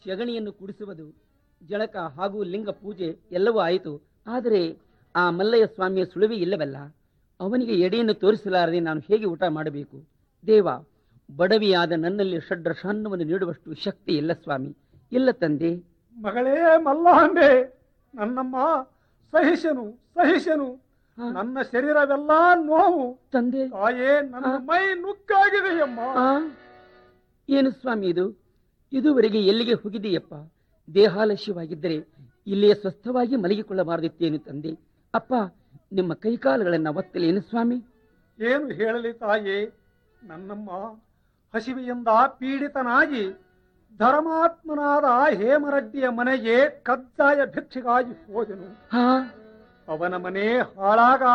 ಶಗಣಿಯನ್ನು ಕುಡಿಸುವುದು ಜಳಕ ಹಾಗೂ ಲಿಂಗ ಪೂಜೆ ಎಲ್ಲವೂ ಆಯಿತು ಆದರೆ ಆ ಮಲ್ಲಯ್ಯ ಸ್ವಾಮಿಯ ಸುಳಿವೆ ಇಲ್ಲವಲ್ಲ ಅವನಿಗೆ ಎಡೆಯನ್ನು ತೋರಿಸಲಾರದೆ ನಾನು ಹೇಗೆ ಊಟ ಮಾಡಬೇಕು ದೇವ ಬಡವಿಯಾದ ನನ್ನಲ್ಲಿ ಷಡ್ರಶಾನ್ನವನ್ನು ನೀಡುವಷ್ಟು ಶಕ್ತಿ ಇಲ್ಲ ಸ್ವಾಮಿ ಇಲ್ಲ ತಂದೆ ಮಗಳೇ ಮಲ್ಲಾಂಬೆ ನನ್ನಮ್ಮ ಸಹಿಸನು ಸಹಿಸನು ಹಾ. ನನ್ನ ಶರೀರವೆಲ್ಲ ನೋವು ತಂದೆ ತಾಯೇ ನನ್ನ ಹಾ. ಮೈ ನುಗ್ಗಾಗಿದೆಯಮ್ಮ ಆ ಏನು ಸ್ವಾಮಿ ಇದು ಇದುವರೆಗೆ ಎಲ್ಲಿಗೆ ಹೋಗಿದೆಯಪ್ಪ ದೇಹಾಲಸ್ಯವಾಗಿದ್ದರೆ ಇಲ್ಲಿಯೇ ಸ್ವಸ್ಥವಾಗಿ ಮಲಗಿಕೊಳ್ಳಬಾರದಿತ್ತೇನು ತಂದೆ ಅಪ್ಪ ನಿಮ್ಮ ಕೈಕಾಲುಗಳನ್ನ ಒತ್ತಲೇನು ಸ್ವಾಮಿ ಏನು ಹೇಳಲಿ ತಾಯೇ ನನ್ನಮ್ಮ ಹಸಿವೆಯಿಂದ ಪೀಡಿತನಾಗಿ ಧರ್ಮಾತ್ಮನಾದ ಹೇಮರೆಡ್ಡಿಯ ಮನೆಗೆ ಕಜ್ಜಾಯ ಭಿಕ್ಷೆಗಾಗಿ ಹೋದೆನು ಹಾ ಅವನ ಮನೆ ಹಾಳಾಗ